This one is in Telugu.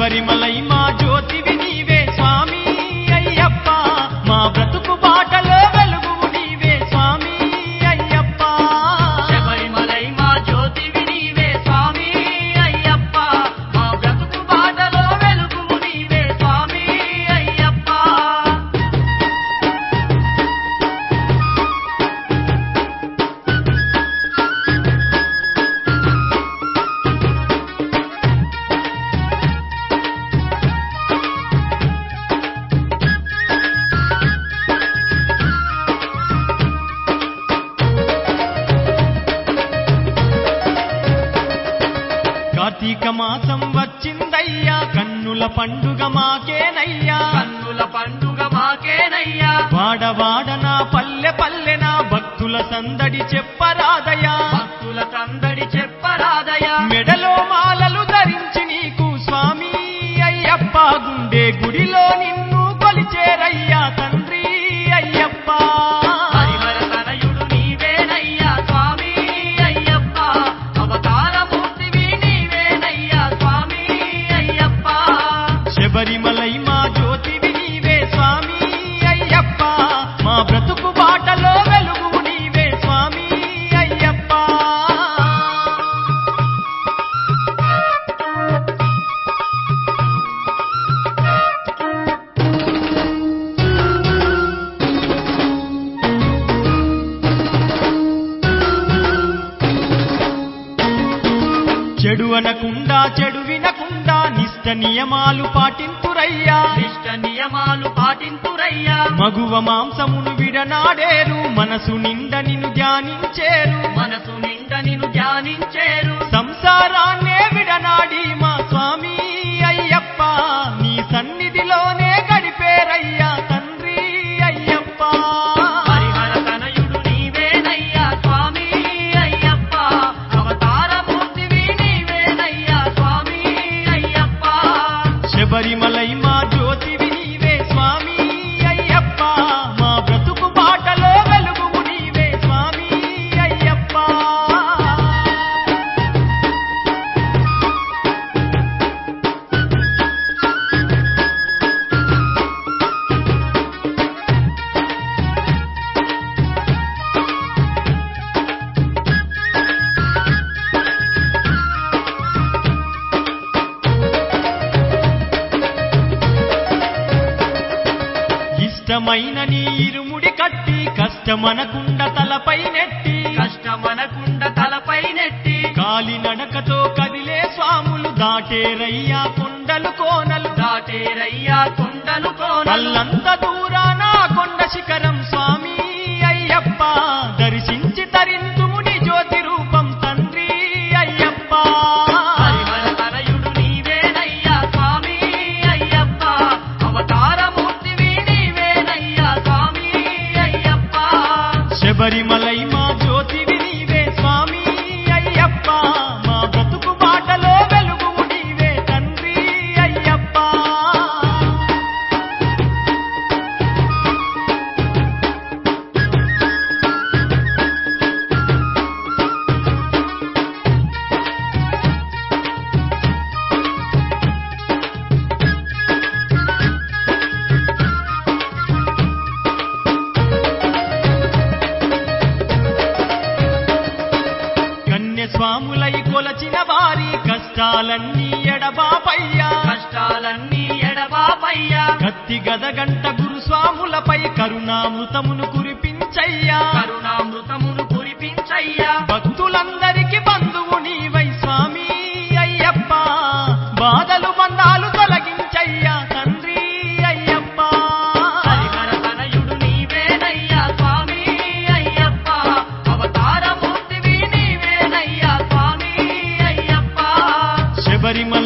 శబరిమలై మా జ్యోతివి నీవే స్వామి అయ్యప్ప మా బ్రతుకు బాటలో వెలుగు నీవే స్వామి అయ్యప్ప శబరిమలై మా జ్యోతివి నీవే స్వామి అయ్యప్ప మా బ్రతుకు బాటలో వెలుగు నీవే స్వామి అయ్యప్ప కార్తీక మాసం వచ్చిందయ్యా కన్నుల పండుగ మాకేనయ్యా కన్నుల పండుగ మాకేనయ్యా వాడవాడ నా పల్లె పల్లె నా భక్తుల సందడి చెప్పరాదయా భక్తుల సందడి చెప్పరాదయా మెడలో మాలలు ధరించి నీకు స్వామి అయ్యప్ప గుండె గుడిలో నిన్ను కొలిచేరయ్యా తండ్రి అయ్యప్ప హరిహర తనయుడు నీవేనయ్యా స్వామి అయ్యప్ప అవతారమూర్తివి నీవేనయ్యా స్వామి అయ్యప్ప శబరిమలై మా జ్యోతివి నీవే స్వామి అయ్యప్ప మా బ్రతుకు బాటలో వెలుగు నీవే స్వామి అయ్యప్ప చెడు అనకుండా చెడు వినకుండా నిష్ట నియమాలు పాటింతురయ్యా ఇష్ట నియమాలు పాటింతురయ్యా మగువ మాంసమును విడనాడేరు మనసు నిండ నిన్ను ధ్యానించేరు మనసు నిండ నిన్ను ధ్యానించేరు సంసారాన్నే విడనాడి మా స్వామి అయ్యప్ప నీ సన్నిధిలోనే గడిపేరయ్యా తండ్రి అయ్యప్ప హరిహర తనయుడు నీవేనయ్యా స్వామి అయ్యప్ప అవతారమూర్తివి నీవేనయ్యా స్వామి అయ్యప్ప శబరిమలై మా జ్యోతివి నీవే స్వామి అయ్యప్ప మా బ్రతుకు బాటలో వెలుగు నీవే స్వామి అయ్యప్ప ఇష్టమైన నీ ఇరుముడి కట్టి కష్టమనకుండ తలపై నెట్టి కష్టమనకుండ తలపై నెట్టి కాలి నడకతో కదిలే స్వాములు దాటేరయ్యా కొండలు కోనలు దాటేరయ్యా కొండలు కోనలు కల్లంత దూరాన కొండ శిఖరం స్వామి అయ్యప్ప దర్శించి తరింతుము నీ జ్యోతి రూపం తండ్రి అయ్యప్ప హరిహర తనయుడు నీవేనయ్యా స్వామి అయ్యప్ప అవతారమూర్తివి నీవేనయ్యా స్వామి అయ్యప్ప శబరిమలై మా జ్యోతివి నీవే స్వామి అయ్యప్ప మా బ్రతుకు బాటలో వెలుగు నీవే తండ్రి అయ్యప్ప కన్య స్వాములై కొలచిన వారి కష్టాలన్నీ ఎడబాపయ్యా కష్టాలన్నీ ఎడబాపయ్యా కత్తి గదగంట గురుస్వాములపై కరుణామృతమును కురిపించయ్యా కరుణామృతమును కురిపించయ్యా భక్తులందరికి బంధువు నీవై స్వామి అయ్యప్ప బాధలు బంధాలు తొలగించయ్యా తండ్రి అయ్యప్ప హరిహర తనయుడు నీవేనయ్యా స్వామి అయ్యప్ప అవతారమూర్తివి నీవేనయ్యా స్వామి అయ్యప్ప శబరిమల